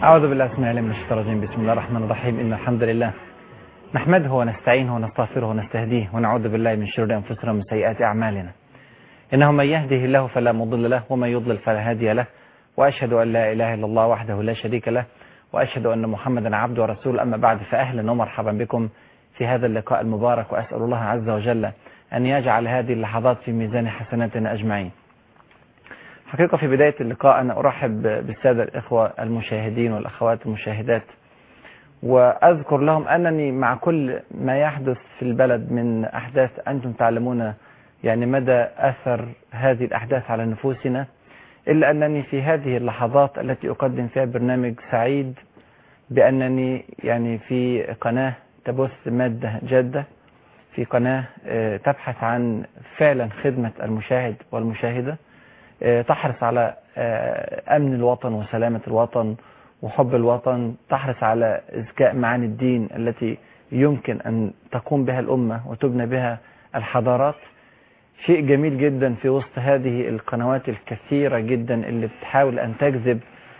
أعوذ بالله اسمع من الشيطان الرجيم بسم الله الرحمن الرحيم إن الحمد لله نحمده ونستعينه ونستغفره ونستهديه ونعوذ بالله من شرور أنفسنا ومن سيئات أعمالنا إنه من يهده الله فلا مضل له ومن يضلل فلا هادي له وأشهد أن لا إله إلا الله وحده لا شريك له وأشهد أن محمدا عبده ورسوله أما بعد فأهلا ومرحبا بكم في هذا اللقاء المبارك وأسأل الله عز وجل أن يجعل هذه اللحظات في ميزان حسناتنا أجمعين حقيقة في بداية اللقاء أنا أرحب بالسادة الإخوة المشاهدين والأخوات المشاهدات وأذكر لهم أنني مع كل ما يحدث في البلد من أحداث أنتم تعلمون يعني مدى أثر هذه الأحداث على نفوسنا إلا أنني في هذه اللحظات التي أقدم فيها برنامج سعيد بأنني يعني في قناة تبث مادة جادة في قناة تبحث عن فعلا خدمة المشاهد والمشاهدة تحرص على أمن الوطن وسلامة الوطن وحب الوطن تحرص على إذكاء معاني الدين التي يمكن أن تقوم بها الأمة وتبنى بها الحضارات شيء جميل جدا في وسط هذه القنوات الكثيرة جدا اللي بتحاول أن تجذب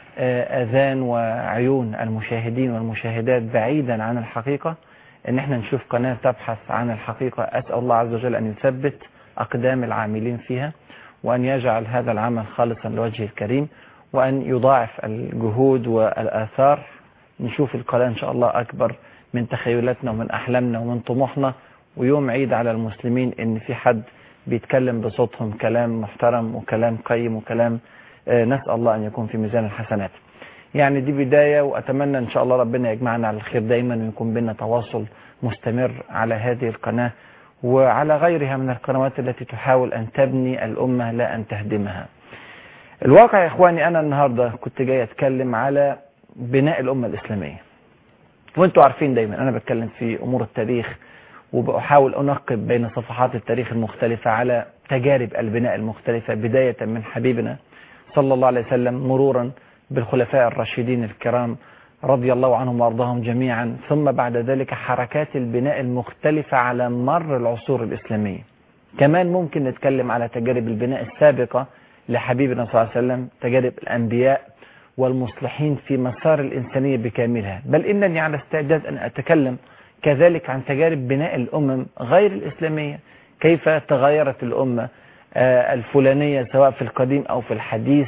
أذان وعيون المشاهدين والمشاهدات بعيدا عن الحقيقة ان احنا نشوف قناة تبحث عن الحقيقة أسأل الله عز وجل أن يثبت أقدام العاملين فيها وأن يجعل هذا العمل خالصا لوجهه الكريم وأن يضاعف الجهود والآثار نشوف القناة إن شاء الله أكبر من تخيلاتنا ومن أحلامنا ومن طموحنا ويوم عيد على المسلمين إن في حد بيتكلم بصوتهم كلام محترم وكلام قيم وكلام نسأل الله أن يكون في ميزان الحسنات يعني دي بداية وأتمنى إن شاء الله ربنا يجمعنا على الخير دايما ويكون بينا تواصل مستمر على هذه القناة وعلى غيرها من القنوات التي تحاول أن تبني الأمة لا أن تهدمها الواقع يا إخواني أنا النهاردة كنت جاي أتكلم على بناء الأمة الإسلامية وانتوا عارفين دايما أنا بتكلم في أمور التاريخ وبحاول أنقب بين صفحات التاريخ المختلفة على تجارب البناء المختلفة بداية من حبيبنا صلى الله عليه وسلم مرورا بالخلفاء الراشدين الكرام رضي الله عنهم وارضاهم جميعا ثم بعد ذلك حركات البناء المختلفة على مر العصور الإسلامية كمان ممكن نتكلم على تجارب البناء السابقة لحبيبنا صلى الله عليه وسلم تجارب الأنبياء والمصلحين في مسار الإنسانية بكاملها بل إنني على استعداد أن أتكلم كذلك عن تجارب بناء الأمم غير الإسلامية كيف تغيرت الأمة الفلانية سواء في القديم أو في الحديث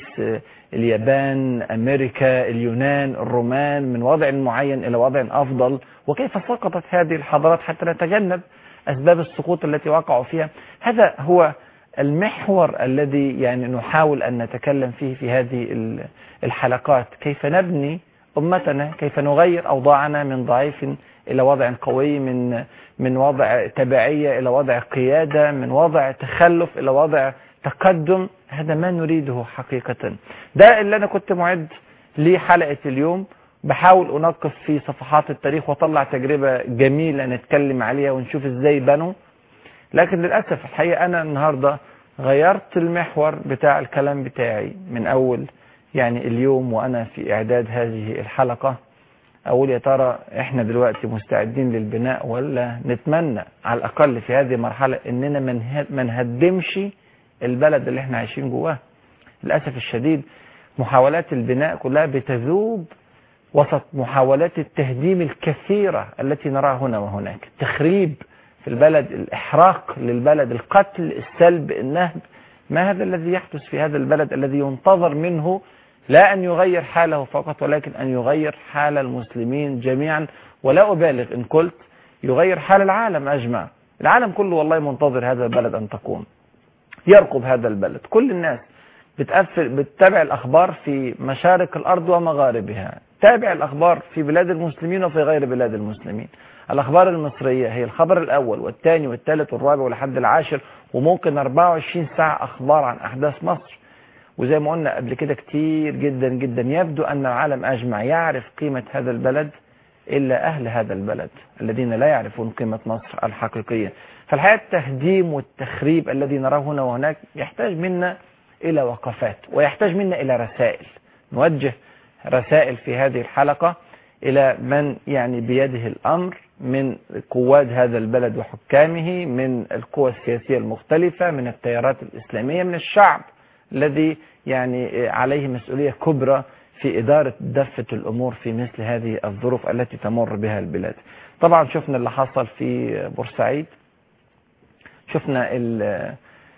اليابان أمريكا اليونان الرومان من وضع معين إلى وضع أفضل وكيف سقطت هذه الحضارات حتى نتجنب أسباب السقوط التي وقعوا فيها هذا هو المحور الذي يعني نحاول أن نتكلم فيه في هذه الحلقات كيف نبني أمتنا كيف نغير أوضاعنا من ضعيف إلى وضع قوي من من وضع تبعية إلى وضع قيادة من وضع تخلف إلى وضع تقدم هذا ما نريده حقيقة ده اللي أنا كنت معد لحلقة اليوم بحاول أنقف في صفحات التاريخ وطلع تجربة جميلة نتكلم عليها ونشوف إزاي بنوا لكن للأسف الحقيقة أنا النهاردة غيرت المحور بتاع الكلام بتاعي من أول يعني اليوم وأنا في إعداد هذه الحلقة أقول يا ترى إحنا دلوقتي مستعدين للبناء ولا نتمنى على الأقل في هذه المرحلة إننا ما نهدمش البلد اللي إحنا عايشين جواه للأسف الشديد محاولات البناء كلها بتذوب وسط محاولات التهديم الكثيرة التي نراها هنا وهناك التخريب في البلد الإحراق للبلد القتل السلب النهب ما هذا الذي يحدث في هذا البلد الذي ينتظر منه لا أن يغير حاله فقط ولكن أن يغير حال المسلمين جميعا ولا أبالغ إن قلت يغير حال العالم أجمع العالم كله والله منتظر هذا البلد أن تقوم يرقب هذا البلد كل الناس بتقفل بتتابع الأخبار في مشارق الأرض ومغاربها تابع الأخبار في بلاد المسلمين وفي غير بلاد المسلمين الأخبار المصرية هي الخبر الأول والثاني والثالث والرابع والحد العاشر وممكن 24 ساعة أخبار عن أحداث مصر وزي ما قلنا قبل كده كتير جدا جدا يبدو أن العالم أجمع يعرف قيمة هذا البلد إلا أهل هذا البلد الذين لا يعرفون قيمة مصر الحقيقية فالحقيقة التهديم والتخريب الذي نراه هنا وهناك يحتاج منا إلى وقفات ويحتاج منا إلى رسائل نوجه رسائل في هذه الحلقة إلى من يعني بيده الأمر من قواد هذا البلد وحكامه من القوى السياسية المختلفة من التيارات الإسلامية من الشعب الذي يعني عليه مسؤولية كبرى في إدارة دفة الأمور في مثل هذه الظروف التي تمر بها البلاد طبعا شفنا اللي حصل في بورسعيد شفنا ال-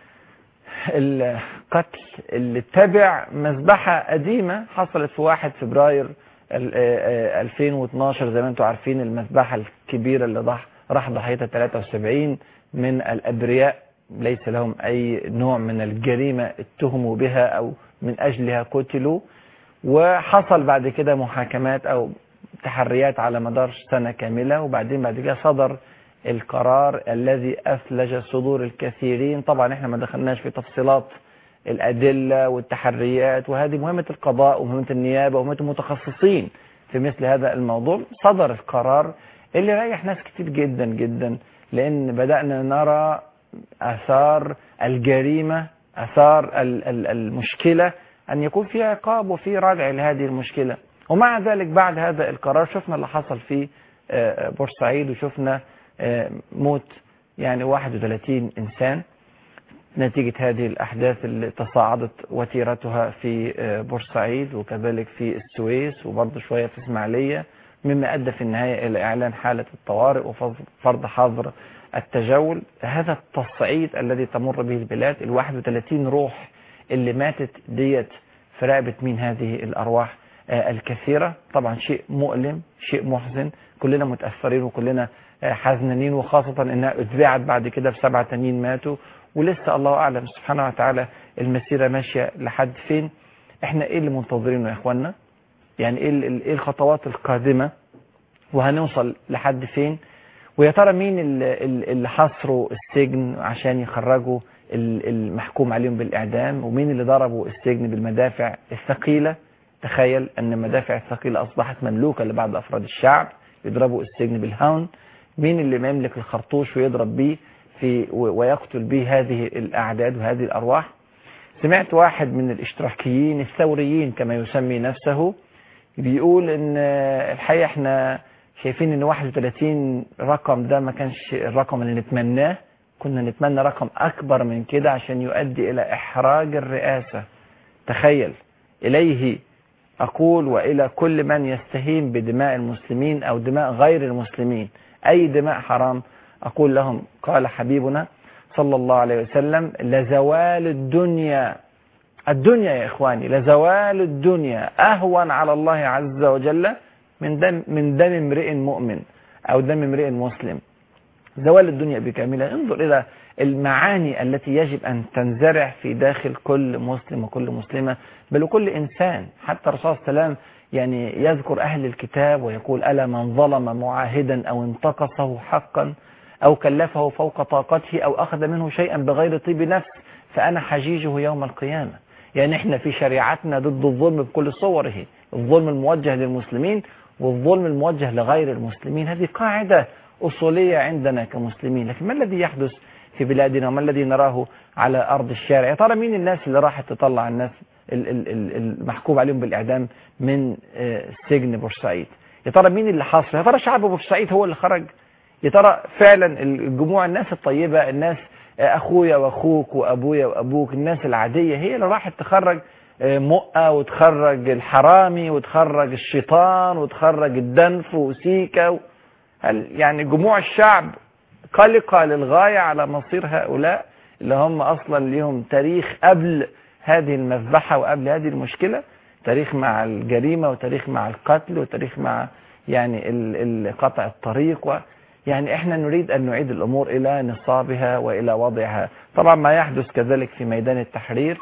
القتل اللي تبع مذبحة قديمة حصلت في 1 فبراير ال- آه، آه، 2012 زي ما انتم عارفين المذبحة الكبيرة اللي ضح راح ضحيتها 73 من الأبرياء ليس لهم أي نوع من الجريمة اتهموا بها أو من أجلها قتلوا وحصل بعد كده محاكمات أو تحريات على مدار سنة كاملة وبعدين بعد كده صدر القرار الذي أثلج صدور الكثيرين طبعا احنا ما دخلناش في تفصيلات الأدلة والتحريات وهذه مهمة القضاء ومهمة النيابة ومهمة المتخصصين في مثل هذا الموضوع صدر القرار اللي ريح ناس كتير جدا جدا لأن بدأنا نرى آثار الجريمة آثار ال- ال- المشكلة أن يكون في عقاب وفي ردع لهذه المشكلة ومع ذلك بعد هذا القرار شفنا اللي حصل في آه، بورسعيد وشفنا آه، موت يعني 31 إنسان نتيجة هذه الأحداث اللي تصاعدت وتيرتها في آه، بورسعيد وكذلك في السويس وبرضه شوية في إسماعيلية مما أدى في النهاية إلى إعلان حالة الطوارئ وفرض حظر التجول هذا التصعيد الذي تمر به البلاد ال 31 روح اللي ماتت ديت في رقبة مين هذه الأرواح آه، الكثيرة طبعا شيء مؤلم شيء محزن كلنا متأثرين وكلنا آه، حزنانين وخاصة انها اتباعت بعد كده في سبعة تانيين ماتوا ولسه الله اعلم سبحانه وتعالى المسيرة ماشية لحد فين احنا ايه اللي منتظرينه يا اخوانا يعني ايه ال- ايه الخطوات القادمة وهنوصل لحد فين ويا ترى مين ال- ال- اللي حصروا السجن عشان يخرجوا ال- المحكوم عليهم بالإعدام ومين اللي ضربوا السجن بالمدافع الثقيلة تخيل أن المدافع الثقيلة أصبحت مملوكة لبعض أفراد الشعب يضربوا السجن بالهاون مين اللي يملك الخرطوش ويضرب بيه في و- ويقتل به هذه الأعداد وهذه الأرواح سمعت واحد من الاشتراكيين الثوريين كما يسمي نفسه بيقول ان آه، الحقيقة احنا شايفين ان 31 رقم ده ما كانش الرقم اللي نتمناه كنا نتمنى رقم اكبر من كده عشان يؤدي الى احراج الرئاسة تخيل اليه اقول والى كل من يستهين بدماء المسلمين او دماء غير المسلمين اي دماء حرام اقول لهم قال حبيبنا صلى الله عليه وسلم لزوال الدنيا الدنيا يا إخواني لزوال الدنيا أهون على الله عز وجل من دم, من دم امرئ مؤمن أو دم امرئ مسلم زوال الدنيا بكاملها انظر إلى المعاني التي يجب أن تنزرع في داخل كل مسلم وكل مسلمة بل وكل إنسان حتى الرسول صلى الله عليه وسلم يعني يذكر أهل الكتاب ويقول ألا من ظلم معاهدا أو انتقصه حقا أو كلفه فوق طاقته أو أخذ منه شيئا بغير طيب نفس فأنا حجيجه يوم القيامة يعني احنا في شريعتنا ضد الظلم بكل صوره الظلم الموجه للمسلمين والظلم الموجه لغير المسلمين هذه قاعدة أصولية عندنا كمسلمين لكن ما الذي يحدث في بلادنا وما الذي نراه على أرض الشارع يا ترى مين الناس اللي راحت تطلع الناس ال- ال- ال- المحكوم عليهم بالإعدام من آه، سجن بورسعيد يا ترى مين اللي حاصل يا ترى شعب بورسعيد هو اللي خرج يا ترى فعلا الجموع الناس الطيبة الناس اخويا واخوك وابويا وابوك الناس العادية هي اللي راحت تخرج مؤة وتخرج الحرامي وتخرج الشيطان وتخرج الدنف وسيكا و... هل يعني جموع الشعب قلقة للغاية على مصير هؤلاء اللي هم اصلا ليهم تاريخ قبل هذه المذبحة وقبل هذه المشكلة تاريخ مع الجريمة وتاريخ مع القتل وتاريخ مع يعني ال- ال- قطع الطريق و يعني احنا نريد ان نعيد الامور الى نصابها والى وضعها طبعا ما يحدث كذلك في ميدان التحرير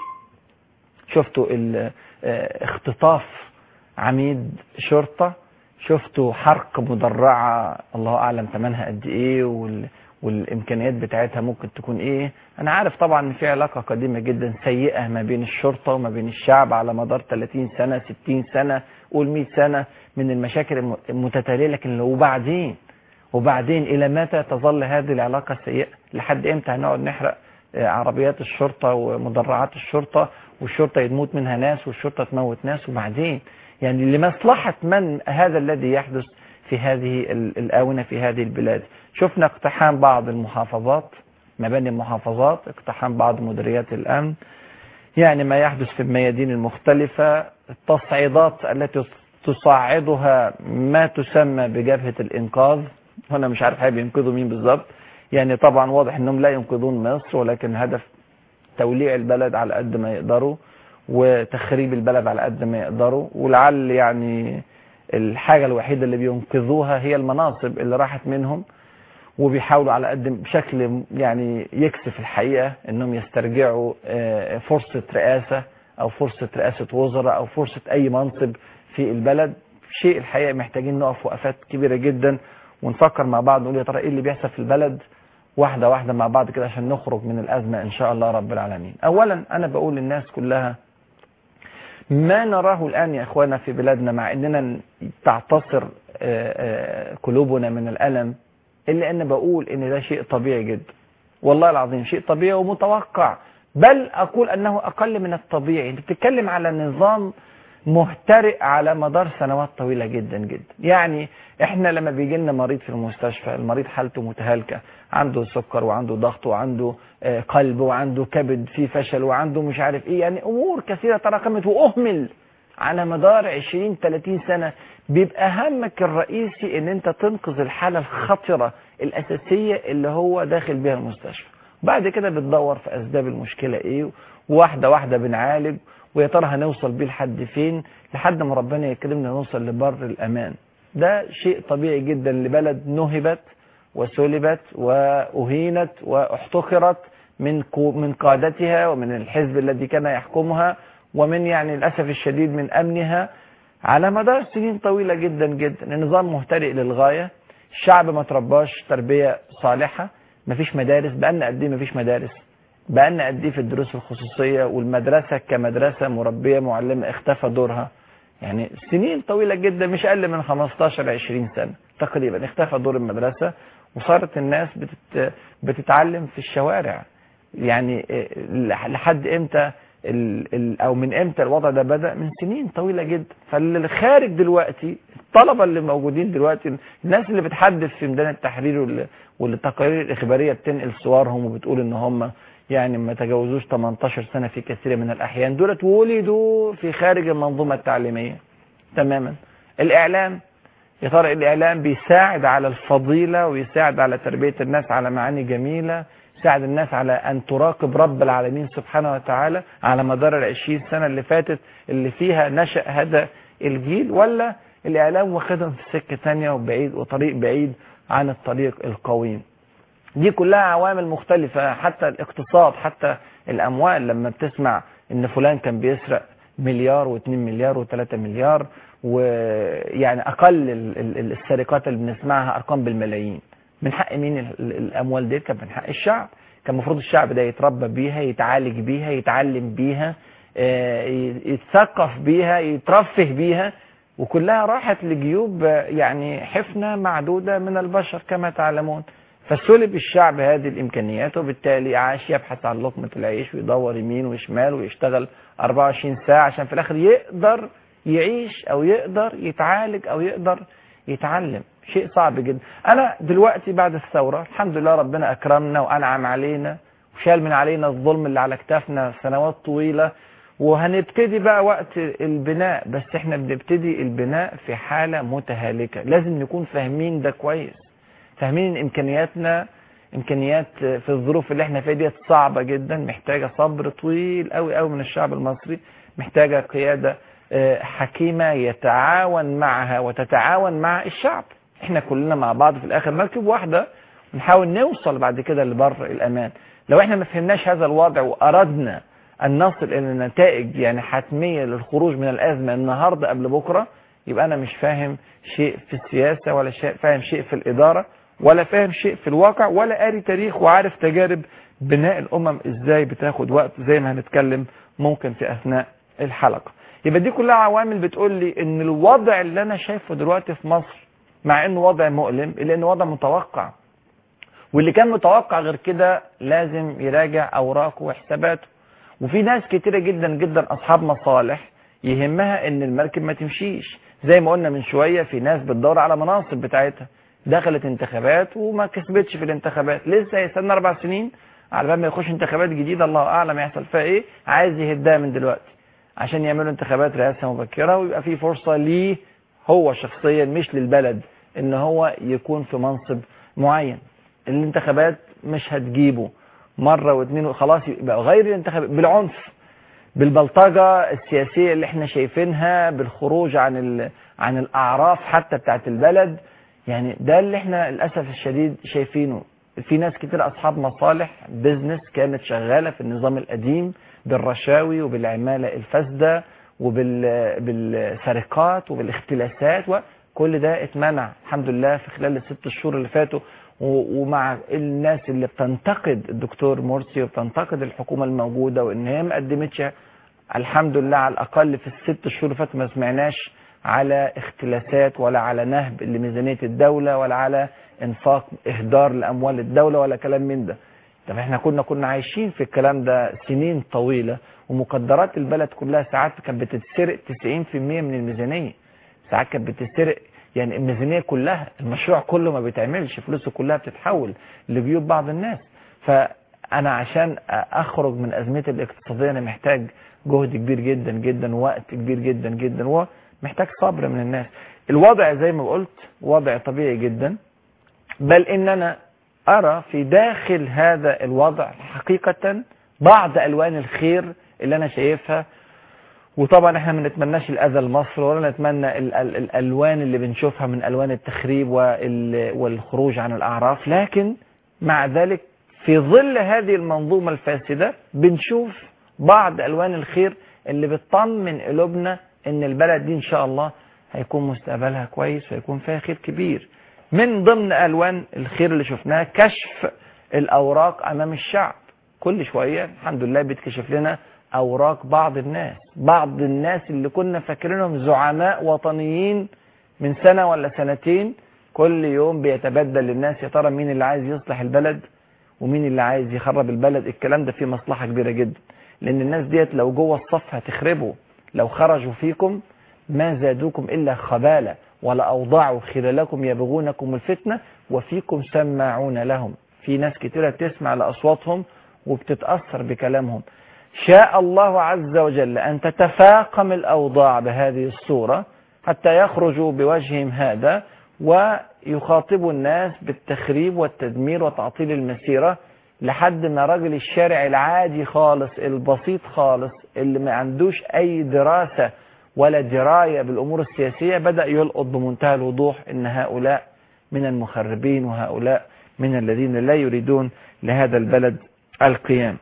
شفتوا ال- آه، اختطاف عميد شرطة شفتوا حرق مدرعة الله اعلم ثمنها قد ايه وال والامكانيات بتاعتها ممكن تكون ايه انا عارف طبعا ان في علاقة قديمة جدا سيئة ما بين الشرطة وما بين الشعب على مدار 30 سنة 60 سنة قول 100 سنة من المشاكل الم- المتتالية لكن وبعدين وبعدين الى متى تظل هذه العلاقة السيئة لحد امتى هنقعد نحرق آه، عربيات الشرطة ومدرعات الشرطة والشرطة يموت منها ناس والشرطة تموت ناس وبعدين يعني لمصلحة من هذا الذي يحدث في هذه ال- الآونة في هذه البلاد شفنا اقتحام بعض المحافظات مباني المحافظات اقتحام بعض مديريات الأمن يعني ما يحدث في الميادين المختلفة التصعيدات التي تصعدها ما تسمى بجبهة الإنقاذ هنا مش عارف حابب ينقذوا مين بالظبط يعني طبعا واضح انهم لا ينقذون مصر ولكن الهدف توليع البلد على قد ما يقدروا وتخريب البلد على قد ما يقدروا ولعل يعني الحاجة الوحيدة اللي بينقذوها هي المناصب اللي راحت منهم وبيحاولوا على قد بشكل يعني يكسف الحقيقة انهم يسترجعوا آه، فرصة رئاسة او فرصة رئاسة وزراء او فرصة اي منصب في البلد شيء الحقيقة محتاجين نقف وقفات كبيرة جدا ونفكر مع بعض نقول يا ترى ايه اللي بيحصل في البلد واحدة واحدة مع بعض كده عشان نخرج من الأزمة إن شاء الله رب العالمين أولا أنا بقول للناس كلها ما نراه الآن يا إخوانا في بلادنا مع أننا تعتصر آه، آه، قلوبنا من الألم إلا أن بقول أن ده شيء طبيعي جدا والله العظيم شيء طبيعي ومتوقع بل أقول أنه أقل من الطبيعي أنت بتتكلم على نظام مهترئ على مدار سنوات طويلة جدا جدا يعني احنا لما بيجي لنا مريض في المستشفى المريض حالته متهالكة عنده سكر وعنده ضغط وعنده آه، قلب وعنده كبد فيه فشل وعنده مش عارف ايه يعني امور كثيرة تراكمت واهمل على مدار 20 30 سنة بيبقى همك الرئيسي ان انت تنقذ الحالة الخطرة الاساسية اللي هو داخل بيها المستشفى بعد كده بتدور في اسباب المشكلة ايه واحدة واحدة بنعالج ويا ترى هنوصل بيه لحد فين لحد ما ربنا يكرمنا نوصل لبر الامان ده شيء طبيعي جدا لبلد نهبت وسلبت واهينت واحتقرت من من قادتها ومن الحزب الذي كان يحكمها ومن يعني للاسف الشديد من امنها على مدار سنين طويله جدا جدا النظام مهترئ للغايه الشعب ما ترباش تربيه صالحه مفيش مدارس بقالنا قد ايه مفيش مدارس بقالنا قد ايه في الدروس الخصوصيه والمدرسه كمدرسه مربيه معلمه اختفى دورها يعني سنين طويله جدا مش اقل من 15 20 سنه تقريبا اختفى دور المدرسه وصارت الناس بتت بتتعلم في الشوارع يعني لحد امتى ال ال او من امتى الوضع ده بدا من سنين طويله جدا فاللي خارج دلوقتي الطلبه اللي موجودين دلوقتي الناس اللي بتحدث في ميدان التحرير والتقارير الاخباريه بتنقل صورهم وبتقول ان هم يعني ما تجاوزوش 18 سنة في كثير من الأحيان دولت ولدوا في خارج المنظومة التعليمية تماما الإعلام يا ترى الإعلام بيساعد على الفضيلة ويساعد على تربية الناس على معاني جميلة يساعد الناس على أن تراقب رب العالمين سبحانه وتعالى على مدار العشرين سنة اللي فاتت اللي فيها نشأ هذا الجيل ولا الإعلام واخدهم في سكة تانية وبعيد وطريق بعيد عن الطريق القويم دي كلها عوامل مختلفة حتى الاقتصاد حتى الأموال لما بتسمع إن فلان كان بيسرق مليار واثنين مليار وثلاثة مليار ويعني أقل السرقات اللي بنسمعها أرقام بالملايين من حق مين الأموال دي كان من حق الشعب كان المفروض الشعب ده يتربى بيها يتعالج بيها يتعلم بيها آه، يتثقف بيها يترفه بيها وكلها راحت لجيوب يعني حفنة معدودة من البشر كما تعلمون فسلب الشعب هذه الامكانيات وبالتالي عاش يبحث عن لقمه العيش ويدور يمين وشمال ويشتغل 24 ساعه عشان في الاخر يقدر يعيش او يقدر يتعالج او يقدر يتعلم شيء صعب جدا انا دلوقتي بعد الثوره الحمد لله ربنا اكرمنا وانعم علينا وشال من علينا الظلم اللي على كتافنا سنوات طويله وهنبتدي بقى وقت البناء بس احنا بنبتدي البناء في حاله متهالكه لازم نكون فاهمين ده كويس فاهمين ان امكانياتنا امكانيات في الظروف اللي احنا فيها ديت صعبه جدا محتاجه صبر طويل قوي قوي من الشعب المصري محتاجه قياده آه، حكيمه يتعاون معها وتتعاون مع الشعب احنا كلنا مع بعض في الاخر مركب واحده ونحاول نوصل بعد كده لبر الامان لو احنا ما فهمناش هذا الوضع واردنا ان نصل الى نتائج يعني حتميه للخروج من الازمه النهارده قبل بكره يبقى انا مش فاهم شيء في السياسه ولا شيء فاهم شيء في الاداره ولا فاهم شيء في الواقع ولا قاري تاريخ وعارف تجارب بناء الامم ازاي بتاخد وقت زي ما هنتكلم ممكن في اثناء الحلقه يبقى دي كلها عوامل بتقول لي ان الوضع اللي انا شايفه دلوقتي في مصر مع انه وضع مؤلم الا انه وضع متوقع واللي كان متوقع غير كده لازم يراجع اوراقه وحساباته وفي ناس كتيره جدا جدا اصحاب مصالح يهمها ان المركب ما تمشيش زي ما قلنا من شويه في ناس بتدور على مناصب بتاعتها دخلت انتخابات وما كسبتش في الانتخابات لسه هيستنى اربع سنين على بال ما يخش انتخابات جديده الله اعلم يحصل فيها ايه عايز يهدها من دلوقتي عشان يعملوا انتخابات رئاسه مبكره ويبقى في فرصه ليه هو شخصيا مش للبلد ان هو يكون في منصب معين الانتخابات مش هتجيبه مره واثنين وخلاص يبقى غير الانتخابات بالعنف بالبلطجه السياسيه اللي احنا شايفينها بالخروج عن ال... عن الاعراف حتى بتاعت البلد يعني ده اللي احنا للاسف الشديد شايفينه في ناس كتير اصحاب مصالح بيزنس كانت شغاله في النظام القديم بالرشاوي وبالعماله الفاسده وبالسرقات وبالاختلاسات وكل ده اتمنع الحمد لله في خلال الست شهور اللي فاتوا و- ومع الناس اللي بتنتقد الدكتور مرسي وبتنتقد الحكومه الموجوده وان هي ما قدمتش الحمد لله على الاقل في الست شهور اللي فاتوا ما سمعناش على اختلاسات ولا على نهب لميزانيه الدوله ولا على انفاق اهدار لاموال الدوله ولا كلام من ده طب احنا كنا كنا عايشين في الكلام ده سنين طويله ومقدرات البلد كلها ساعات كانت بتتسرق 90% من الميزانيه ساعات كانت بتتسرق يعني الميزانيه كلها المشروع كله ما بيتعملش فلوسه كلها بتتحول لبيوت بعض الناس فانا عشان اخرج من ازمتي الاقتصاديه انا محتاج جهد كبير جدا جدا ووقت كبير جدا جدا ومحتاج صبر من الناس الوضع زي ما قلت وضع طبيعي جدا بل ان انا ارى في داخل هذا الوضع حقيقه بعض الوان الخير اللي انا شايفها وطبعا احنا ما نتمناش الاذى لمصر ولا نتمنى ال ال الالوان اللي بنشوفها من الوان التخريب وال والخروج عن الاعراف لكن مع ذلك في ظل هذه المنظومه الفاسده بنشوف بعض الوان الخير اللي بتطمن قلوبنا ان البلد دي ان شاء الله هيكون مستقبلها كويس ويكون فيها خير كبير من ضمن الوان الخير اللي شفناها كشف الاوراق امام الشعب كل شويه الحمد لله بيتكشف لنا اوراق بعض الناس بعض الناس اللي كنا فاكرينهم زعماء وطنيين من سنه ولا سنتين كل يوم بيتبدل للناس يا ترى مين اللي عايز يصلح البلد ومين اللي عايز يخرب البلد الكلام ده فيه مصلحه كبيره جدا لان الناس ديت لو جوه الصف هتخربوا لو خرجوا فيكم ما زادوكم الا خباله ولا اوضعوا خلالكم يبغونكم الفتنه وفيكم سماعون لهم في ناس كتيره تسمع لاصواتهم وبتتاثر بكلامهم شاء الله عز وجل ان تتفاقم الاوضاع بهذه الصوره حتى يخرجوا بوجههم هذا ويخاطبوا الناس بالتخريب والتدمير وتعطيل المسيره لحد ما راجل الشارع العادي خالص البسيط خالص اللي ما عندوش اي دراسه ولا درايه بالامور السياسيه بدا يلقط بمنتهى الوضوح ان هؤلاء من المخربين وهؤلاء من الذين لا يريدون لهذا البلد القيام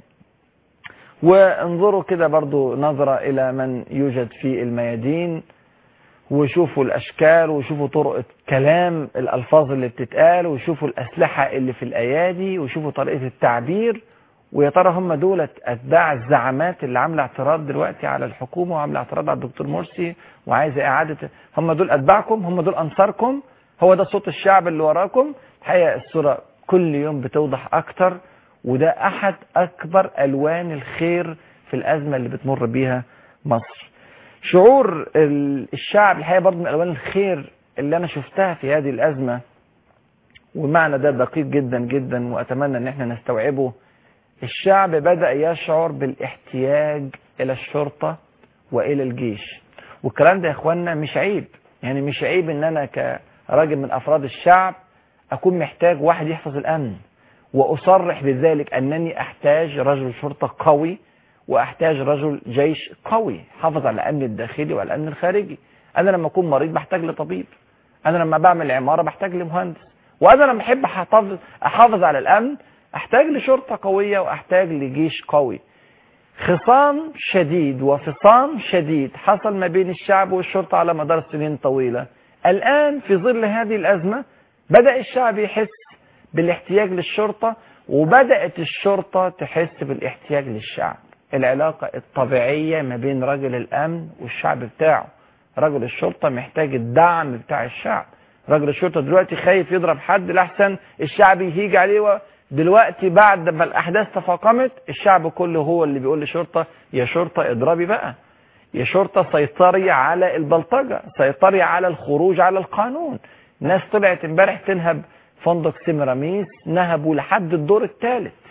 وانظروا كده برضو نظرة إلى من يوجد في الميادين وشوفوا الأشكال وشوفوا طرق كلام الألفاظ اللي بتتقال وشوفوا الأسلحة اللي في الأيادي وشوفوا طريقة التعبير ويا ترى هم دولة أتباع الزعامات اللي عاملة اعتراض دلوقتي على الحكومة وعاملة اعتراض على الدكتور مرسي وعايزة إعادة هم دول أتباعكم هم دول أنصاركم هو ده صوت الشعب اللي وراكم الحقيقة الصورة كل يوم بتوضح أكتر وده احد اكبر الوان الخير في الازمه اللي بتمر بيها مصر شعور الشعب الحقيقه برضه من الوان الخير اللي انا شفتها في هذه الازمه ومعنى ده دقيق جدا جدا واتمنى ان احنا نستوعبه الشعب بدا يشعر بالاحتياج الى الشرطه والى الجيش والكلام ده يا اخوانا مش عيب يعني مش عيب ان انا كراجل من افراد الشعب اكون محتاج واحد يحفظ الامن واصرح بذلك انني احتاج رجل شرطه قوي واحتاج رجل جيش قوي حافظ على الامن الداخلي والامن الخارجي انا لما اكون مريض بحتاج لطبيب انا لما بعمل عماره بحتاج لمهندس وانا لما احب احافظ احافظ على الامن احتاج لشرطه قويه واحتاج لجيش قوي خصام شديد وفصام شديد حصل ما بين الشعب والشرطه على مدار سنين طويله الان في ظل هذه الازمه بدا الشعب يحس بالاحتياج للشرطة وبدأت الشرطة تحس بالاحتياج للشعب العلاقة الطبيعية ما بين رجل الأمن والشعب بتاعه رجل الشرطة محتاج الدعم بتاع الشعب رجل الشرطة دلوقتي خايف يضرب حد لأحسن الشعب يهيج عليه دلوقتي بعد ما الأحداث تفاقمت الشعب كله هو اللي بيقول لشرطة يا شرطة اضربي بقى يا شرطة سيطري على البلطجة سيطري على الخروج على القانون ناس طلعت امبارح تنهب فندق سيمراميس نهبوا لحد الدور الثالث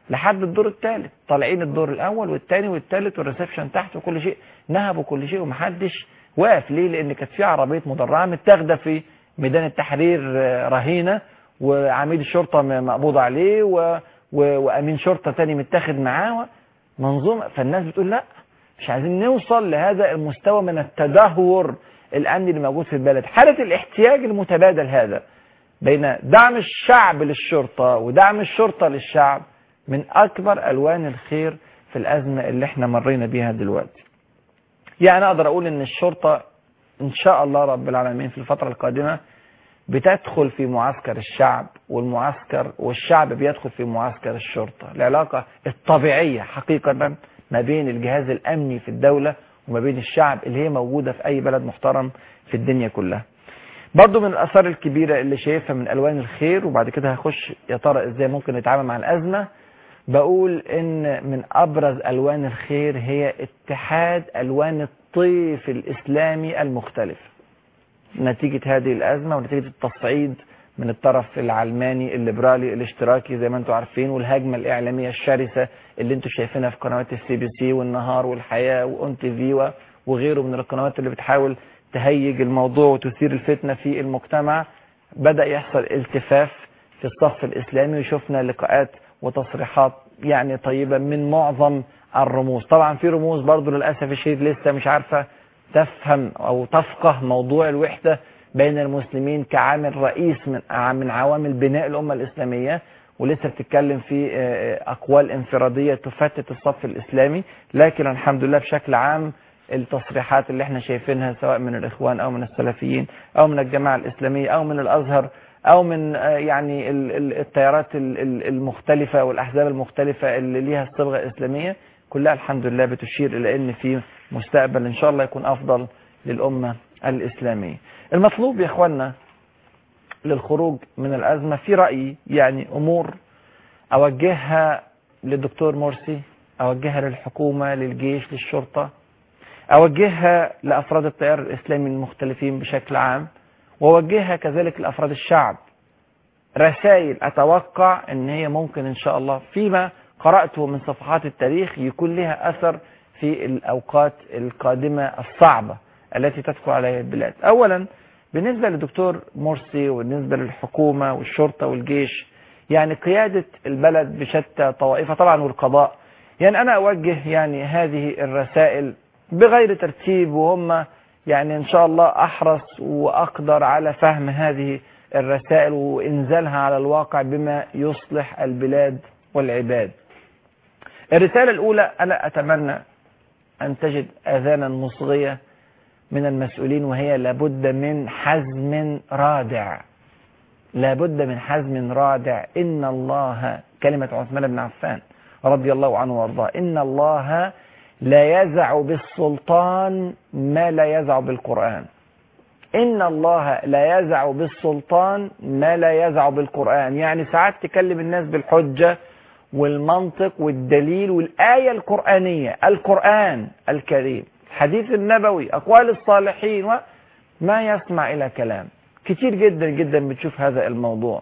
لحد الدور الثالث طالعين الدور الاول والثاني والثالث والريسبشن تحت وكل شيء نهبوا كل شيء ومحدش واقف ليه لان كانت في عربيه مدرعه متاخده في ميدان التحرير آه، رهينه وعميد الشرطه م- مقبوض عليه و... و... وامين شرطه تاني متاخد معاه منظومه فالناس بتقول لا مش عايزين نوصل لهذا المستوى من التدهور الامني اللي موجود في البلد حاله الاحتياج المتبادل هذا بين دعم الشعب للشرطه ودعم الشرطه للشعب من اكبر الوان الخير في الازمه اللي احنا مرينا بيها دلوقتي يعني اقدر اقول ان الشرطه ان شاء الله رب العالمين في الفتره القادمه بتدخل في معسكر الشعب والمعسكر والشعب بيدخل في معسكر الشرطه العلاقه الطبيعيه حقيقه ما بين الجهاز الامني في الدوله وما بين الشعب اللي هي موجوده في اي بلد محترم في الدنيا كلها برضو من الاثار الكبيره اللي شايفها من الوان الخير وبعد كده هخش يا ترى ازاي ممكن نتعامل مع الازمه بقول ان من ابرز الوان الخير هي اتحاد الوان الطيف الاسلامي المختلف نتيجة هذه الأزمة ونتيجة التصعيد من الطرف العلماني الليبرالي الاشتراكي زي ما انتم عارفين والهجمة الإعلامية الشرسة اللي انتم شايفينها في قنوات السي بي سي والنهار والحياة وأون تي في وغيره من القنوات اللي بتحاول تهيج الموضوع وتثير الفتنة في المجتمع بدأ يحصل التفاف في الصف الإسلامي وشفنا لقاءات وتصريحات يعني طيبة من معظم الرموز طبعا في رموز برضو للأسف الشديد لسه مش عارفة تفهم أو تفقه موضوع الوحدة بين المسلمين كعامل رئيس من من عوامل بناء الأمة الإسلامية ولسه بتتكلم في آه، أقوال انفرادية تفتت الصف الإسلامي لكن الحمد لله بشكل عام التصريحات اللي احنا شايفينها سواء من الإخوان أو من السلفيين أو من الجماعة الإسلامية أو من الأزهر أو من آه، يعني ال- ال- التيارات ال- ال- المختلفة والأحزاب المختلفة اللي ليها الصبغة الإسلامية كلها الحمد لله بتشير إلى أن في مستقبل إن شاء الله يكون أفضل للأمة الإسلامية المطلوب يا إخوانا للخروج من الأزمة في رأيي يعني أمور أوجهها للدكتور مرسي أوجهها للحكومة للجيش للشرطة أوجهها لأفراد التيار الإسلامي المختلفين بشكل عام وأوجهها كذلك لأفراد الشعب رسائل أتوقع أن هي ممكن إن شاء الله فيما قرأته من صفحات التاريخ يكون لها أثر في الأوقات القادمة الصعبة التي تدخل عليها البلاد أولا بالنسبة للدكتور مرسي وبالنسبة للحكومة والشرطة والجيش يعني قيادة البلد بشتى طوائفها طبعا والقضاء يعني أنا أوجه يعني هذه الرسائل بغير ترتيب وهم يعني إن شاء الله أحرص وأقدر على فهم هذه الرسائل وإنزالها على الواقع بما يصلح البلاد والعباد الرسالة الأولى أنا أتمنى أن تجد آذانا مصغية من المسؤولين وهي لابد من حزم رادع لابد من حزم رادع إن الله كلمة عثمان بن عفان رضي الله عنه وارضاه إن الله لا يزع بالسلطان ما لا يزع بالقرآن إن الله لا يزع بالسلطان ما لا يزع بالقرآن يعني ساعات تكلم الناس بالحجة والمنطق والدليل والآية القرآنية القرآن الكريم الحديث النبوي أقوال الصالحين ما يسمع إلى كلام كتير جدا جدا بتشوف هذا الموضوع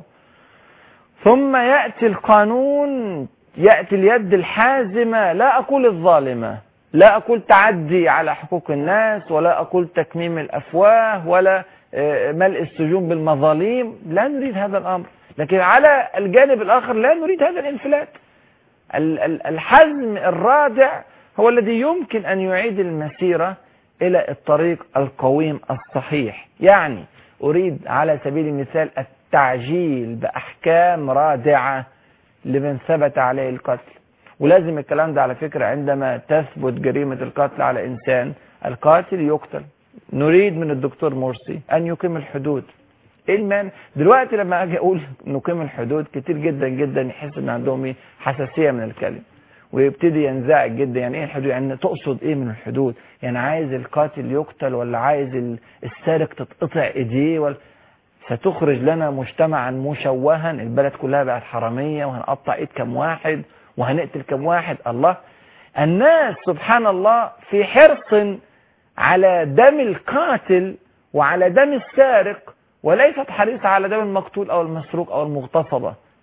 ثم يأتي القانون يأتي اليد الحازمة لا أقول الظالمة لا أقول تعدي على حقوق الناس ولا أقول تكميم الأفواه ولا آه، ملء السجون بالمظاليم لا نريد هذا الأمر لكن على الجانب الآخر لا نريد هذا الانفلات ال- ال- الحزم الرادع هو الذي يمكن أن يعيد المسيرة إلى الطريق القويم الصحيح يعني أريد على سبيل المثال التعجيل بأحكام رادعة لمن ثبت عليه القتل ولازم الكلام ده على فكرة عندما تثبت جريمة القتل على إنسان القاتل يقتل نريد من الدكتور مرسي أن يقيم الحدود ايه المانع دلوقتي لما اجي اقول نقيم الحدود كتير جدا جدا يحس ان عندهم ايه حساسيه من الكلمه ويبتدي ينزعج جدا يعني ايه الحدود يعني تقصد ايه من الحدود يعني عايز القاتل يقتل ولا عايز ال- السارق تتقطع ايديه ولا ستخرج لنا مجتمعا مشوها البلد كلها بقت حراميه وهنقطع ايد كم واحد وهنقتل كم واحد الله الناس سبحان الله في حرص على دم القاتل وعلى دم السارق وليست حريصة على دم المقتول أو المسروق أو المغتصبة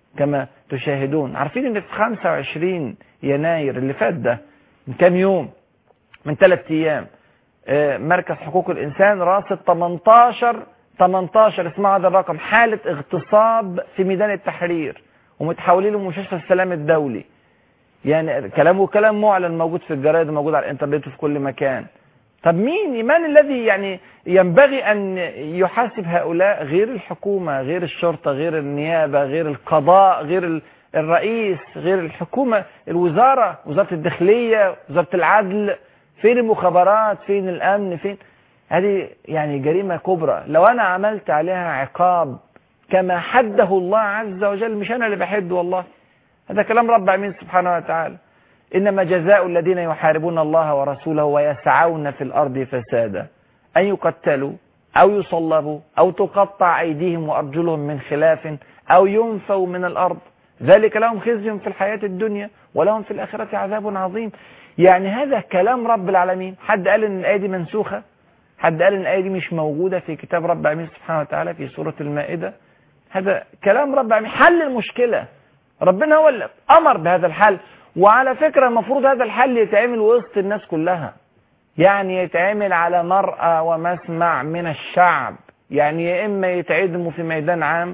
كما تشاهدون عارفين ان في 25 يناير اللي فات ده من كام يوم من ثلاث ايام آه، مركز حقوق الانسان راصد 18 18 اسمعوا هذا الرقم حالة اغتصاب في ميدان التحرير ومتحولين لمستشفى السلام الدولي يعني كلامه كلام معلن موجود في الجرائد وموجود على الانترنت وفي كل مكان طب مين من الذي يعني ينبغي ان يحاسب هؤلاء غير الحكومة غير الشرطة غير النيابة غير القضاء غير ال- الرئيس غير الحكومة الوزارة وزارة الداخلية وزارة العدل فين المخابرات فين الامن فين هذه يعني جريمة كبرى لو انا عملت عليها عقاب كما حده الله عز وجل مش انا اللي بحد والله هذا كلام رب العالمين سبحانه وتعالى إنما جزاء الذين يحاربون الله ورسوله ويسعون في الأرض فسادا أن يقتلوا أو يصلبوا أو تقطع أيديهم وأرجلهم من خلاف أو ينفوا من الأرض ذلك لهم خزي في الحياة الدنيا ولهم في الآخرة عذاب عظيم يعني هذا كلام رب العالمين حد قال إن الآية دي منسوخة حد قال إن الآية دي مش موجودة في كتاب رب العالمين سبحانه وتعالى في سورة المائدة هذا كلام رب العالمين حل المشكلة ربنا هو اللي أمر بهذا الحل وعلى فكرة المفروض هذا الحل يتعمل وسط الناس كلها يعني يتعمل على مرأى ومسمع من الشعب يعني يا إما يتعدموا في ميدان عام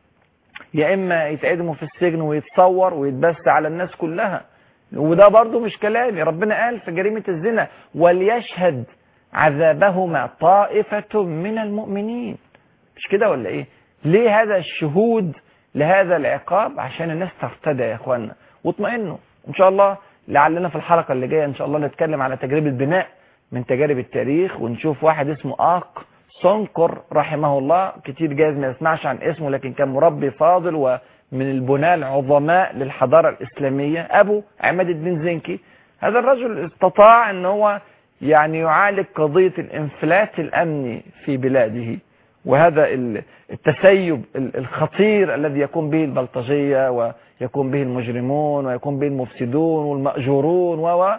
يا إما يتعدموا في السجن ويتصور ويتبث على الناس كلها وده برضو مش كلامي ربنا قال في جريمة الزنا وليشهد عذابهما طائفة من المؤمنين مش كده ولا ايه ليه هذا الشهود لهذا العقاب عشان الناس ترتدى يا اخوانا واطمئنوا ان شاء الله لعلنا في الحلقة اللي جاية ان شاء الله نتكلم على تجربة بناء من تجارب التاريخ ونشوف واحد اسمه آق سونكر رحمه الله كتير جايز ما يسمعش عن اسمه لكن كان مربي فاضل ومن البناة العظماء للحضارة الإسلامية أبو عماد الدين زنكي هذا الرجل استطاع ان هو يعني يعالج قضية الانفلات الأمني في بلاده وهذا التسيب الخطير الذي يقوم به البلطجية ويقوم به المجرمون ويقوم به المفسدون والمأجورون و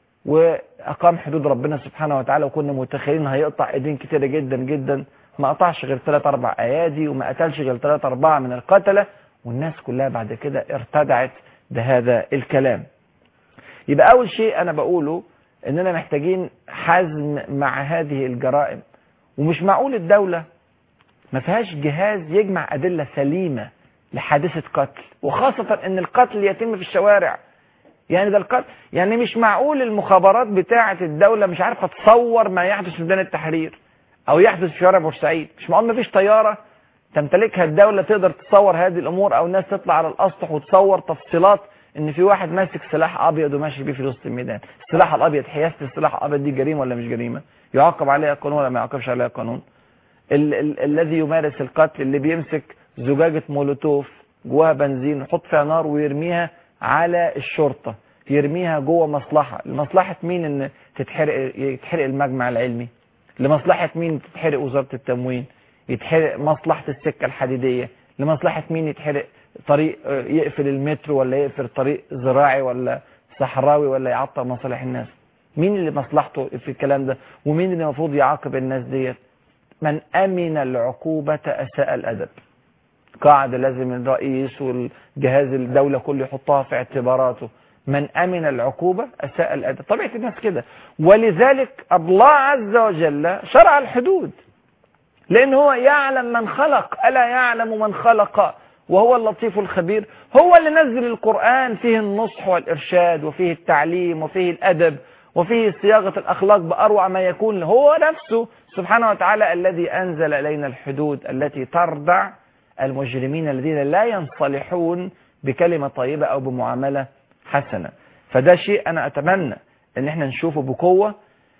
وأقام حدود ربنا سبحانه وتعالى وكنا متخيلين هيقطع ايدين كتيرة جدا جدا ما قطعش غير ثلاث أربع أيادي وما قتلش غير ثلاث أربعة من القتلة والناس كلها بعد كده ارتدعت بهذا الكلام يبقى أول شيء أنا بقوله إننا محتاجين حزم مع هذه الجرائم ومش معقول الدولة ما فيهاش جهاز يجمع أدلة سليمة لحادثة قتل وخاصة ان القتل يتم في الشوارع يعني ده القتل يعني مش معقول المخابرات بتاعة الدولة مش عارفة تصور ما يحدث في ميدان التحرير او يحدث في شوارع بورسعيد مش معقول ما فيش طيارة تمتلكها الدولة تقدر تصور هذه الامور او الناس تطلع على الاسطح وتصور تفصيلات ان في واحد ماسك سلاح ابيض وماشي بيه في وسط الميدان السلاح الابيض حياسة السلاح الابيض دي جريمة ولا مش جريمة يعاقب عليها قانون ولا ما يعاقبش عليها قانون ال ال الذي يمارس القتل اللي بيمسك زجاجة مولوتوف جواها بنزين ويحط فيها نار ويرميها على الشرطة يرميها جوه مصلحة لمصلحة مين ان تتحرق يتحرق المجمع العلمي لمصلحة مين تتحرق وزارة التموين يتحرق مصلحة السكة الحديدية لمصلحة مين يتحرق طريق يقفل المترو ولا يقفل طريق زراعي ولا صحراوي ولا يعطل مصالح الناس مين اللي مصلحته في الكلام ده ومين اللي المفروض يعاقب الناس ديت من أمن العقوبة أساء الأدب قاعدة لازم الرئيس والجهاز الدولة كله يحطها في اعتباراته من أمن العقوبة أساء الأدب طبيعة الناس كده ولذلك الله عز وجل شرع الحدود لأن هو يعلم من خلق ألا يعلم من خلق وهو اللطيف الخبير هو اللي نزل القرآن فيه النصح والإرشاد وفيه التعليم وفيه الأدب وفيه صياغة الأخلاق بأروع ما يكون هو نفسه سبحانه وتعالى الذي أنزل إلينا الحدود التي تردع المجرمين الذين لا ينصلحون بكلمة طيبة أو بمعاملة حسنة فده شيء أنا أتمنى أن احنا نشوفه بقوة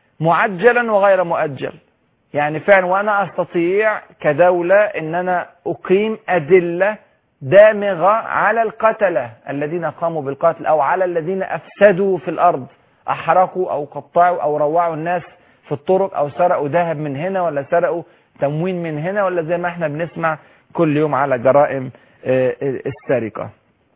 معجلا وغير مؤجل يعني فعلا وأنا أستطيع كدولة أن أنا أقيم أدلة دامغة على القتلة الذين قاموا بالقتل أو على الذين أفسدوا في الأرض أحرقوا أو قطعوا أو روعوا الناس في الطرق أو سرقوا ذهب من هنا ولا سرقوا تموين من هنا ولا زي ما احنا بنسمع كل يوم على جرائم السرقة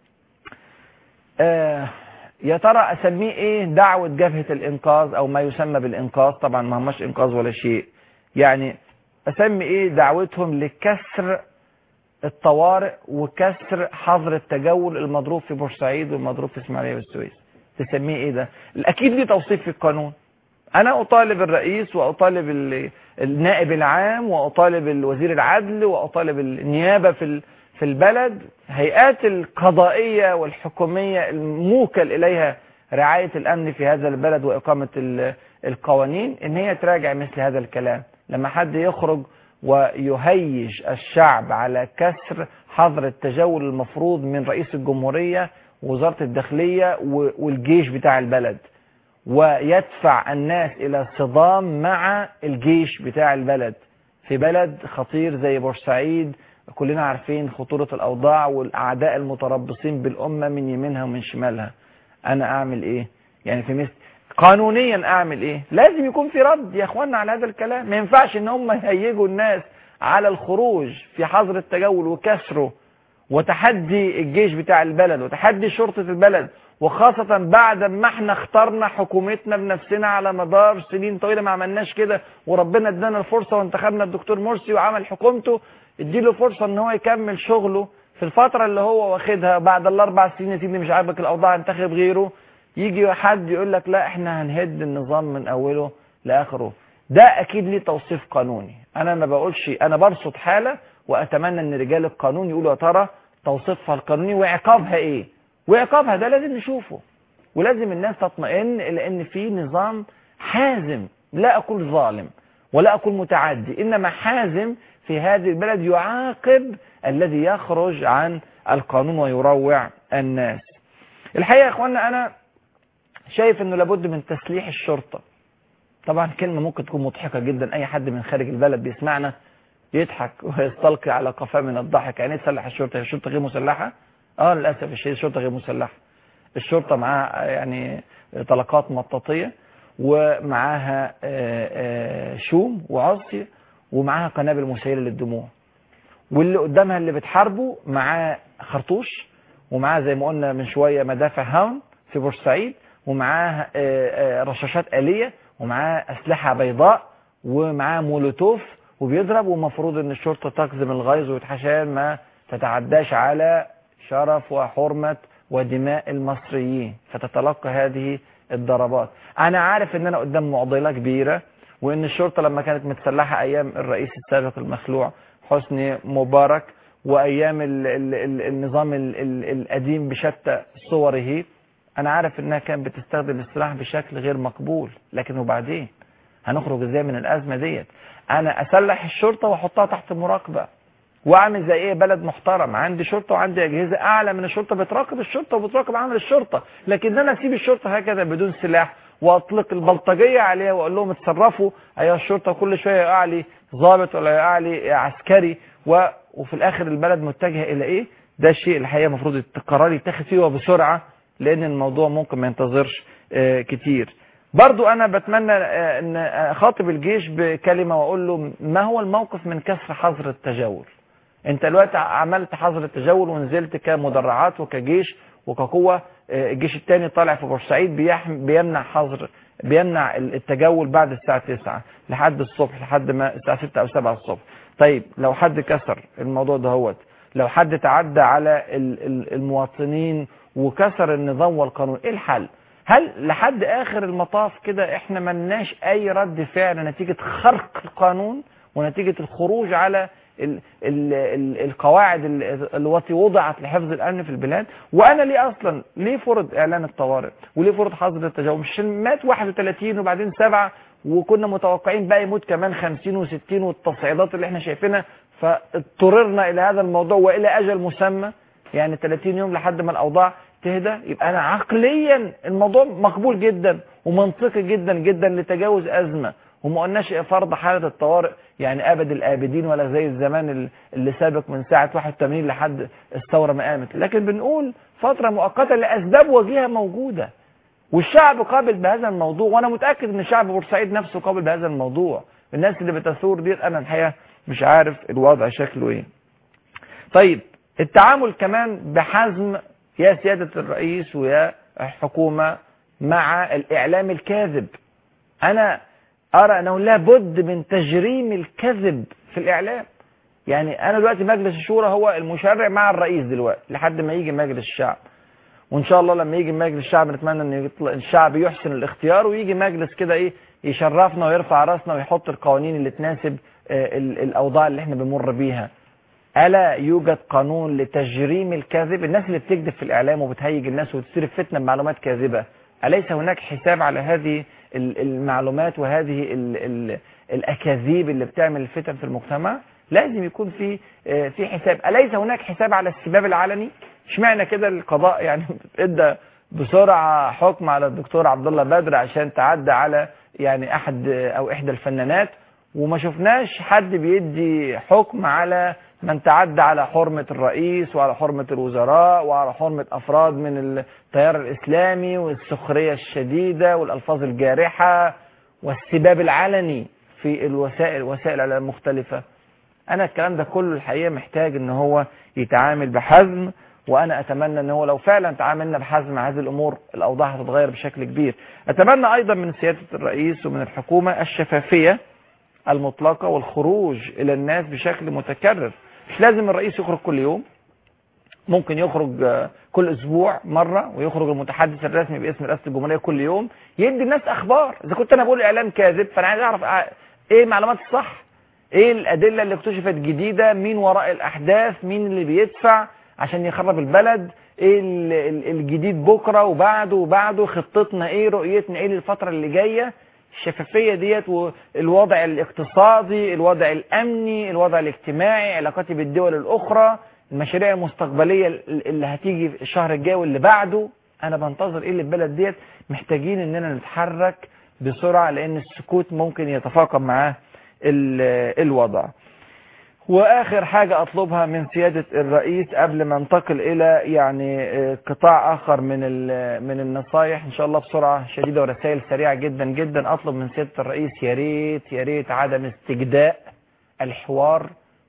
يا ترى أسميه إيه دعوة جبهة الإنقاذ أو ما يسمى بالإنقاذ طبعا ما هماش إنقاذ ولا شيء يعني أسمي إيه دعوتهم لكسر الطوارئ وكسر حظر التجول المضروب في بورسعيد والمضروب في اسماعيليه والسويس تسميه ايه ده اكيد ليه توصيف في القانون انا اطالب الرئيس واطالب ال- النائب العام واطالب وزير العدل واطالب النيابه في ال- في البلد هيئات القضائيه والحكوميه الموكل اليها رعايه الامن في هذا البلد واقامه ال- القوانين ان هي تراجع مثل هذا الكلام لما حد يخرج ويهيج الشعب على كسر حظر التجول المفروض من رئيس الجمهوريه ووزاره الداخليه و- والجيش بتاع البلد ويدفع الناس الى صدام مع الجيش بتاع البلد في بلد خطير زي بورسعيد كلنا عارفين خطورة الأوضاع والأعداء المتربصين بالأمة من يمينها ومن شمالها أنا أعمل إيه يعني في مثل قانونيا أعمل إيه لازم يكون في رد يا أخوانا على هذا الكلام ما ينفعش إن هم يهيجوا الناس على الخروج في حظر التجول وكسره وتحدي الجيش بتاع البلد وتحدي شرطة البلد وخاصة بعد ما احنا اخترنا حكومتنا بنفسنا على مدار سنين طويلة ما عملناش كده وربنا ادانا الفرصة وانتخبنا الدكتور مرسي وعمل حكومته اديله فرصة ان هو يكمل شغله في الفترة اللي هو واخدها بعد الاربع سنين يا سيدي مش عاجبك الاوضاع انتخب غيره يجي حد يقول لك لا احنا هنهد النظام من اوله لاخره ده اكيد ليه توصيف قانوني انا ما بقولش انا برصد حالة واتمنى ان رجال القانون يقولوا يا ترى توصيفها القانوني وعقابها ايه وعقابها ده لازم نشوفه ولازم الناس تطمئن الى ان في نظام حازم لا اقول ظالم ولا اقول متعدي انما حازم في هذه البلد يعاقب الذي يخرج عن القانون ويروع الناس الحقيقه يا اخوانا انا شايف انه لابد من تسليح الشرطه طبعا كلمه ممكن تكون مضحكه جدا اي حد من خارج البلد بيسمعنا يضحك ويستلقي على قفاه من الضحك يعني ايه تسلح الشرطه هي الشرطه غير مسلحه اه للاسف الشديد الشرطه غير مسلحه الشرطه معاها يعني طلقات مطاطيه ومعاها آه، آه، شوم وعصي ومعاها قنابل مسيله للدموع واللي قدامها اللي بتحاربه معاه خرطوش ومعاه زي ما قلنا من شويه مدافع هاون في بورسعيد ومعاه آه، آه، رشاشات آلية ومعاه أسلحة بيضاء ومعاه مولوتوف وبيضرب ومفروض ان الشرطة تقزم الغيظ وتحشان ما تتعداش على شرف وحرمة ودماء المصريين فتتلقى هذه الضربات انا عارف ان انا قدام معضلة كبيرة وان الشرطة لما كانت متسلحة ايام الرئيس السابق المخلوع حسني مبارك وايام ال ال ال النظام ال ال القديم بشتى صوره انا عارف انها كانت بتستخدم السلاح بشكل غير مقبول لكن وبعدين هنخرج ازاي من الازمه ديت انا اسلح الشرطه واحطها تحت مراقبه واعمل زي ايه بلد محترم عندي شرطه وعندي اجهزه اعلى من الشرطه بتراقب الشرطه وبتراقب عمل الشرطه لكن انا اسيب الشرطه هكذا بدون سلاح واطلق البلطجيه عليها واقول لهم اتصرفوا ايها الشرطه كل شويه يقع لي ضابط ولا يقع لي عسكري و... وفي الاخر البلد متجهه الى ايه ده الشيء الحقيقه المفروض القرار يتخذ فيه وبسرعه لان الموضوع ممكن ما ينتظرش آه، كتير برضو انا بتمنى آه، ان اخاطب الجيش بكلمه واقول له ما هو الموقف من كسر حظر التجول انت دلوقتي عملت حظر التجول ونزلت كمدرعات وكجيش وكقوه آه، الجيش الثاني طالع في بورسعيد بيحم- بيمنع حظر بيمنع التجول بعد الساعه 9 لحد الصبح لحد ما الساعه 6 او 7 الصبح طيب لو حد كسر الموضوع دهوت لو حد تعدى على ال- ال- المواطنين وكسر النظام والقانون ايه الحل هل لحد اخر المطاف كده احنا ملناش اي رد فعل نتيجة خرق القانون ونتيجة الخروج على ال ال ال القواعد ال- التي وضعت لحفظ الامن في البلاد وانا ليه اصلا ليه فرض اعلان الطوارئ وليه فرض حظر التجاوز مش عشان مات 31 وبعدين سبعة وكنا متوقعين بقى يموت كمان 50 و60 والتصعيدات اللي احنا شايفينها فاضطررنا الى هذا الموضوع والى اجل مسمى يعني 30 يوم لحد ما الاوضاع تهدى يبقى انا عقليا الموضوع مقبول جدا ومنطقي جدا جدا لتجاوز ازمه وما قلناش فرض حاله الطوارئ يعني ابد الابدين ولا زي الزمان ال- اللي سابق من ساعه 81 لحد الثوره ما قامت لكن بنقول فتره مؤقته لاسباب وجيهه موجوده والشعب قابل بهذا الموضوع وانا متاكد ان شعب بورسعيد نفسه قابل بهذا الموضوع الناس اللي بتثور دي انا الحقيقه مش عارف الوضع شكله ايه طيب التعامل كمان بحزم يا سيادة الرئيس ويا الحكومة مع الإعلام الكاذب أنا أرى أنه لابد من تجريم الكذب في الإعلام يعني انا دلوقتي مجلس الشورى هو المشرع مع الرئيس دلوقتي لحد ما يجي مجلس الشعب وان شاء الله لما يجي مجلس الشعب نتمنى ان يطلع الشعب يحسن الاختيار ويجي مجلس كده ايه يشرفنا ويرفع راسنا ويحط القوانين اللي تناسب آه، ال- الاوضاع اللي احنا بنمر بيها الا يوجد قانون لتجريم الكذب الناس اللي بتكذب في الاعلام وبتهيج الناس وتثير فتنه بمعلومات كاذبه اليس هناك حساب على هذه ال- المعلومات وهذه ال ال الاكاذيب اللي بتعمل الفتن في المجتمع لازم يكون في آه، في حساب اليس هناك حساب على السباب العلني اشمعنى كده القضاء يعني ادى بسرعه حكم على الدكتور عبد الله بدر عشان تعدى على يعني احد او احدى الفنانات وما شفناش حد بيدي حكم على من تعدى على حرمة الرئيس وعلى حرمة الوزراء وعلى حرمة أفراد من التيار الإسلامي والسخرية الشديدة والألفاظ الجارحة والسباب العلني في الوسائل وسائل الإعلام المختلفة أنا الكلام ده كله الحقيقة محتاج إن هو يتعامل بحزم وأنا أتمنى إن هو لو فعلا تعاملنا بحزم مع هذه الأمور الأوضاع هتتغير بشكل كبير أتمنى أيضا من سيادة الرئيس ومن الحكومة الشفافية المطلقة والخروج إلى الناس بشكل متكرر مش لازم الرئيس يخرج كل يوم ممكن يخرج آه، كل اسبوع مره ويخرج المتحدث الرسمي باسم رئاسه الجمهوريه كل يوم يدي الناس اخبار اذا كنت انا بقول اعلام كاذب فانا عايز اعرف آه، ايه المعلومات الصح ايه الادله اللي اكتشفت جديده مين وراء الاحداث مين اللي بيدفع عشان يخرب البلد ايه ال- ال- الجديد بكره وبعده وبعده خطتنا ايه رؤيتنا ايه للفتره اللي جايه الشفافيه ديت والوضع الاقتصادي الوضع الامني الوضع الاجتماعي علاقاتي بالدول الاخرى المشاريع المستقبليه اللي هتيجي في الشهر الجاي واللي بعده انا بنتظر ايه اللي البلد ديت محتاجين اننا نتحرك بسرعه لان السكوت ممكن يتفاقم معاه ال- الوضع واخر حاجة اطلبها من سيادة الرئيس قبل ما انتقل الى يعني آه، قطاع اخر من ال- من النصايح ان شاء الله بسرعة شديدة ورسائل سريعة جدا جدا اطلب من سيادة الرئيس يا ريت يا ريت عدم استجداء الحوار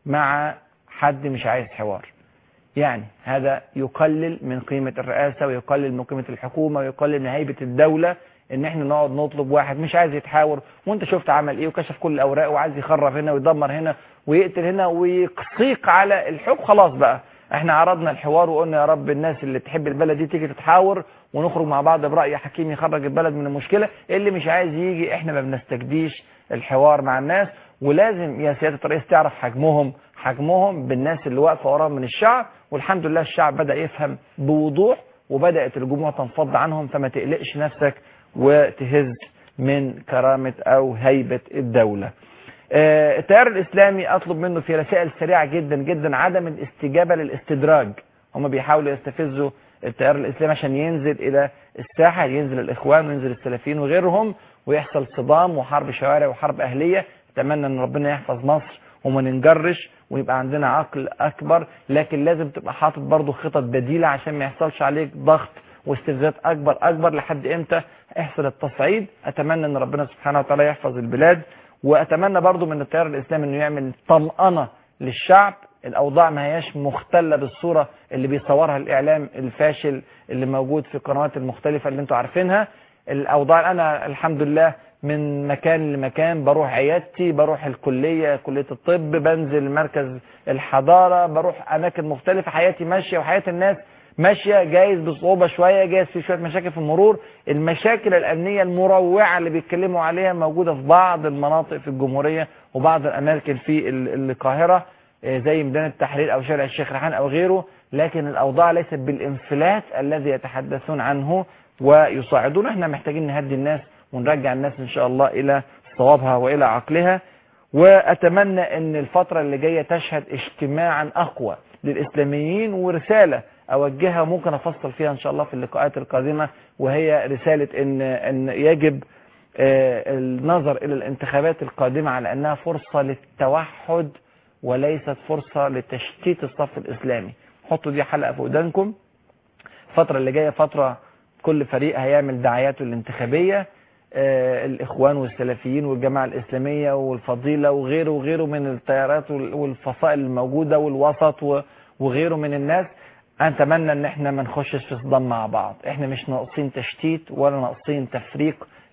مع حد مش عايز حوار يعني هذا يقلل من قيمة الرئاسة ويقلل من قيمة الحكومة ويقلل من هيبة الدولة ان احنا نقعد نطلب واحد مش عايز يتحاور وانت شفت عمل ايه وكشف كل الاوراق وعايز يخرب هنا ويدمر هنا ويقتل هنا ويقصيق على الحكم خلاص بقى احنا عرضنا الحوار وقلنا يا رب الناس اللي تحب البلد دي تيجي تتحاور ونخرج مع بعض برأي حكيم يخرج البلد من المشكلة اللي مش عايز يجي احنا ما بنستجديش الحوار مع الناس ولازم يا سيادة الرئيس تعرف حجمهم حجمهم بالناس اللي واقفة وراهم من الشعب والحمد لله الشعب بدأ يفهم بوضوح وبدأت الجموع تنفض عنهم فما تقلقش نفسك وتهز من كرامة أو هيبة الدولة آه، التيار الإسلامي أطلب منه في رسائل سريعة جدا جدا عدم الاستجابة للاستدراج هم بيحاولوا يستفزوا التيار الإسلامي عشان ينزل إلى الساحة ينزل الإخوان وينزل السلفيين وغيرهم ويحصل صدام وحرب شوارع وحرب أهلية أتمنى أن ربنا يحفظ مصر وما ننجرش ويبقى عندنا عقل أكبر لكن لازم تبقى حاطط برضه خطط بديلة عشان ما يحصلش عليك ضغط واستفزازات أكبر أكبر لحد إمتى يحصل التصعيد أتمنى أن ربنا سبحانه وتعالى يحفظ البلاد وأتمنى برضه من التيار الإسلامي أنه يعمل طمأنة للشعب الأوضاع ما هياش مختلة بالصورة اللي بيصورها الإعلام الفاشل اللي موجود في القنوات المختلفة اللي انتوا عارفينها الأوضاع أنا الحمد لله من مكان لمكان بروح عيادتي بروح الكلية كلية الطب بنزل مركز الحضارة بروح أماكن مختلفة حياتي ماشية وحياة الناس ماشية جايز بصعوبة شوية جايز في شوية مشاكل في المرور المشاكل الأمنية المروعة اللي بيتكلموا عليها موجودة في بعض المناطق في الجمهورية وبعض الأماكن في ال- القاهرة آه، زي ميدان التحرير أو شارع الشيخ ريحان أو غيره لكن الأوضاع ليست بالانفلات الذي يتحدثون عنه ويصاعدون احنا محتاجين نهدي الناس ونرجع الناس إن شاء الله إلى صوابها وإلى عقلها وأتمنى أن الفترة اللي جاية تشهد اجتماعا أقوى للإسلاميين ورسالة أوجهها ممكن أفصل فيها إن شاء الله في اللقاءات القادمة وهي رسالة أن, أن يجب آه، النظر إلى الانتخابات القادمة على أنها فرصة للتوحد وليست فرصة لتشتيت الصف الإسلامي حطوا دي حلقة في ودانكم الفترة اللي جاية فترة كل فريق هيعمل دعاياته الانتخابية آه، الإخوان والسلفيين والجماعة الإسلامية والفضيلة وغيره وغيره من التيارات وال- والفصائل الموجودة والوسط و- وغيره من الناس أتمنى إن إحنا ما نخشش في صدام مع بعض إحنا مش ناقصين تشتيت ولا ناقصين تفريق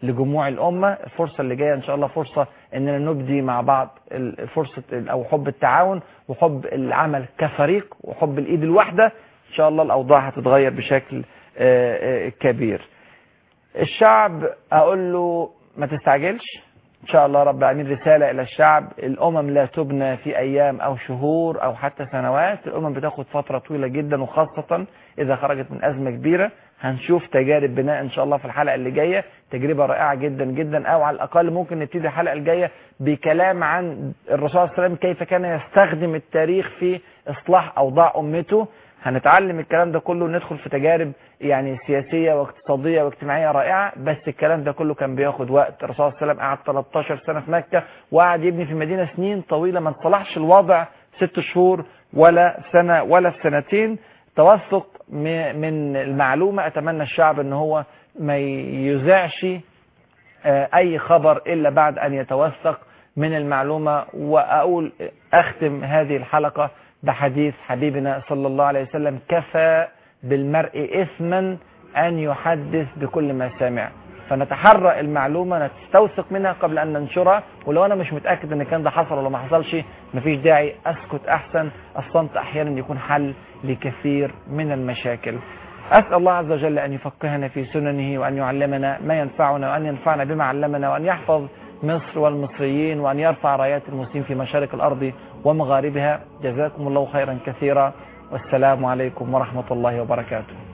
لجموع الأمة الفرصة اللي جاية إن شاء الله فرصة إننا نبدي مع بعض ال- فرصة ال- أو حب التعاون وحب العمل كفريق وحب الإيد الواحدة إن شاء الله الأوضاع هتتغير بشكل آه، آه، كبير الشعب أقول له ما تستعجلش إن شاء الله رب العالمين رسالة إلى الشعب الأمم لا تبنى في أيام أو شهور أو حتى سنوات الأمم بتاخد فترة طويلة جدا وخاصة إذا خرجت من أزمة كبيرة هنشوف تجارب بناء إن شاء الله في الحلقة اللي جاية تجربة رائعة جدا جدا أو على الأقل ممكن نبتدي الحلقة الجاية بكلام عن الرسول صلى الله عليه وسلم كيف كان يستخدم التاريخ في إصلاح أوضاع أمته هنتعلم الكلام ده كله وندخل في تجارب يعني سياسية واقتصادية واجتماعية رائعة بس الكلام ده كله كان بياخد وقت الرسول صلى الله عليه وسلم قعد 13 سنة في مكة وقعد يبني في المدينة سنين طويلة ما انصلحش الوضع ست شهور ولا سنة ولا في سنتين توثق م- من المعلومة أتمنى الشعب أن هو ما يذاعش آه، أي خبر إلا بعد أن يتوثق من المعلومة وأقول أختم هذه الحلقة بحديث حبيبنا صلى الله عليه وسلم كفى بالمرء إثما أن يحدث بكل ما سمع فنتحرى المعلومة نستوثق منها قبل أن ننشرها ولو أنا مش متأكد أن كان ده حصل ولا ما حصلش مفيش داعي أسكت أحسن الصمت أحيانا يكون حل لكثير من المشاكل أسأل الله عز وجل أن يفقهنا في سننه وأن يعلمنا ما ينفعنا وأن ينفعنا بما علمنا وأن يحفظ مصر والمصريين وأن يرفع رايات المسلمين في مشارق الأرض ومغاربها جزاكم الله خيرا كثيرا والسلام عليكم ورحمة الله وبركاته